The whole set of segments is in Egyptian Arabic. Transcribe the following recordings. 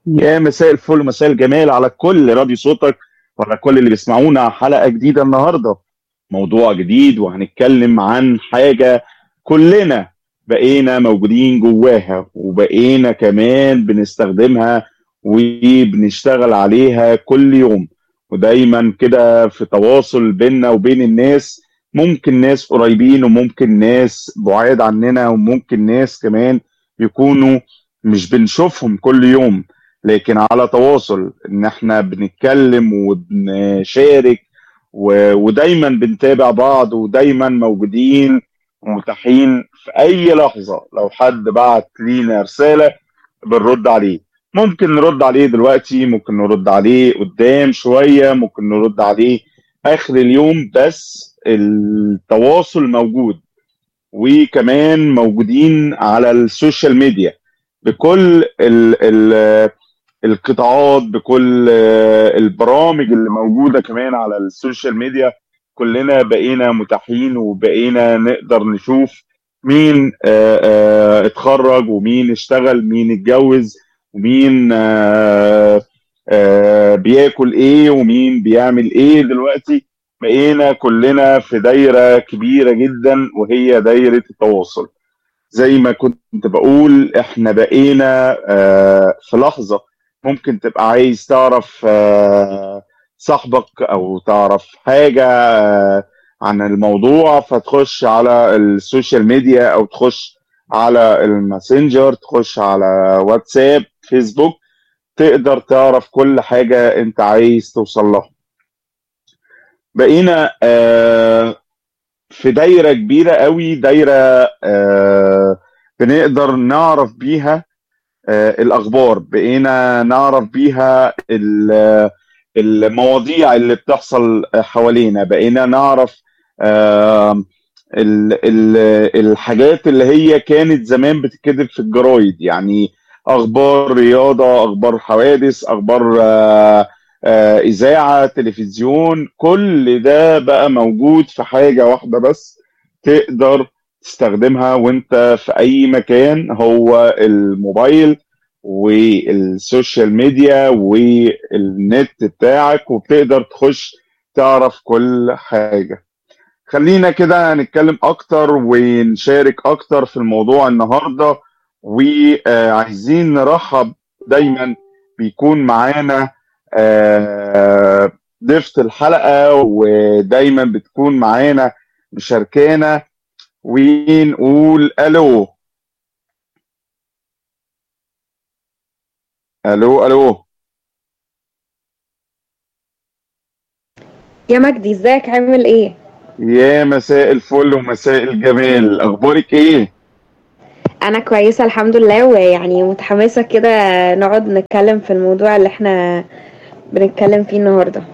يا مساء الفل ومساء الجمال على كل راديو صوتك وعلى كل اللي بيسمعونا حلقة جديدة النهاردة موضوع جديد وهنتكلم عن حاجة كلنا بقينا موجودين جواها وبقينا كمان بنستخدمها وبنشتغل عليها كل يوم ودايما كده في تواصل بيننا وبين الناس ممكن ناس قريبين وممكن ناس بعاد عننا وممكن ناس كمان يكونوا مش بنشوفهم كل يوم لكن على تواصل ان احنا بنتكلم وبنشارك و... ودايما بنتابع بعض ودايما موجودين ومتاحين في اي لحظه لو حد بعت لينا رساله بنرد عليه ممكن نرد عليه دلوقتي ممكن نرد عليه قدام شويه ممكن نرد عليه اخر اليوم بس التواصل موجود وكمان موجودين على السوشيال ميديا بكل ال ال القطاعات بكل البرامج اللي موجوده كمان على السوشيال ميديا كلنا بقينا متاحين وبقينا نقدر نشوف مين آه، آه، اتخرج ومين اشتغل مين اتجوز ومين آه، آه، بياكل ايه ومين بيعمل ايه دلوقتي بقينا كلنا في دايره كبيره جدا وهي دايره التواصل زي ما كنت بقول احنا بقينا آه، في لحظه ممكن تبقى عايز تعرف آه، صاحبك او تعرف حاجه آه، عن الموضوع فتخش على السوشيال ميديا او تخش على الماسنجر تخش على واتساب فيسبوك تقدر تعرف كل حاجه انت عايز توصل لها بقينا آه، في دايره كبيره قوي دايره آه، بنقدر نعرف بيها آه، الاخبار بقينا نعرف بيها ال- المواضيع اللي بتحصل حوالينا بقينا نعرف آه، ال- ال- الحاجات اللي هي كانت زمان بتتكتب في الجرايد يعني اخبار رياضه اخبار حوادث اخبار آه، آه، اذاعه تلفزيون كل ده بقى موجود في حاجه واحده بس تقدر تستخدمها وانت في اي مكان هو الموبايل والسوشيال ميديا والنت بتاعك وبتقدر تخش تعرف كل حاجة خلينا كده نتكلم اكتر ونشارك اكتر في الموضوع النهاردة وعايزين نرحب دايما بيكون معانا آه، ضيفة الحلقة ودايما بتكون معانا مشاركانا ونقول الو الو الو يا مجدي ازيك عامل ايه يا مساء الفل ومساء الجمال اخبارك ايه انا كويسه الحمد لله ويعني متحمسه كده نقعد نتكلم في الموضوع اللي احنا بنتكلم فيه النهارده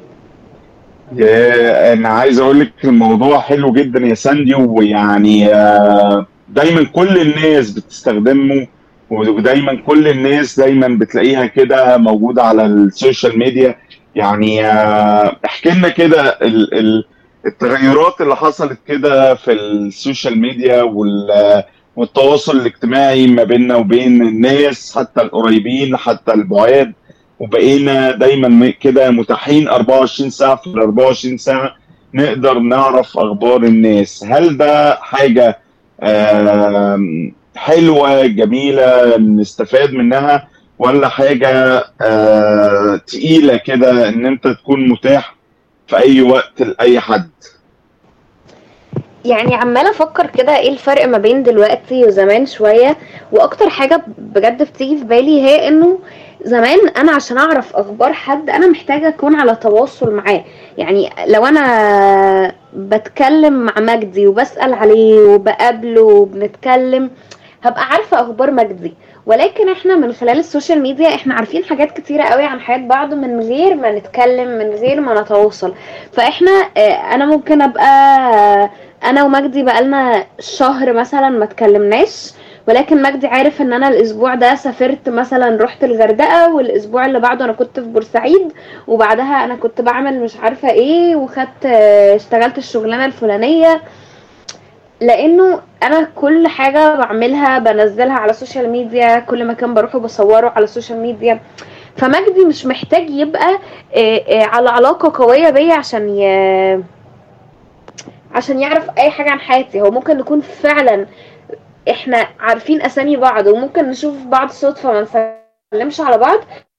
يا انا عايز اقول لك الموضوع حلو جدا يا ساندي ويعني آه، دايما كل الناس بتستخدمه ودايما كل الناس دايما بتلاقيها كده موجودة على السوشيال ميديا يعني آه، احكي لنا كده ال- ال- التغيرات اللي حصلت كده في السوشيال ميديا وال- والتواصل الاجتماعي ما بيننا وبين الناس حتى القريبين حتى البعاد وبقينا دايما م- كده متاحين 24 ساعة في ال 24 ساعة نقدر نعرف أخبار الناس هل ده حاجة آم، حلوة جميلة نستفاد منها ولا حاجة آه، تقيلة كده إن أنت تكون متاح في أي وقت لأي حد يعني عماله افكر كده ايه الفرق ما بين دلوقتي وزمان شويه واكتر حاجه بجد بتيجي في بالي هي انه زمان انا عشان اعرف اخبار حد انا محتاجه اكون على تواصل معاه يعني لو انا بتكلم مع مجدي وبسال عليه وبقابله وبنتكلم هبقى عارفه اخبار مجدي ولكن احنا من خلال السوشيال ميديا احنا عارفين حاجات كتيره قوي عن حياه بعض من غير ما نتكلم من غير ما نتواصل فاحنا آه، انا ممكن ابقى آه، انا ومجدي بقالنا شهر مثلا ما اتكلمناش ولكن مجدي عارف ان انا الاسبوع ده سافرت مثلا رحت الغردقه والاسبوع اللي بعده انا كنت في بورسعيد وبعدها انا كنت بعمل مش عارفه ايه وخدت آه، اشتغلت الشغلانه الفلانيه لانه انا كل حاجه بعملها بنزلها على السوشيال ميديا كل مكان بروحه بصوره على السوشيال ميديا فمجدي مش محتاج يبقى آه، آه، على علاقه قويه بيا عشان ي... عشان يعرف اي حاجه عن حياتي هو ممكن نكون فعلا احنا عارفين اسامي بعض وممكن نشوف بعض صدفه ما نسلمش على بعض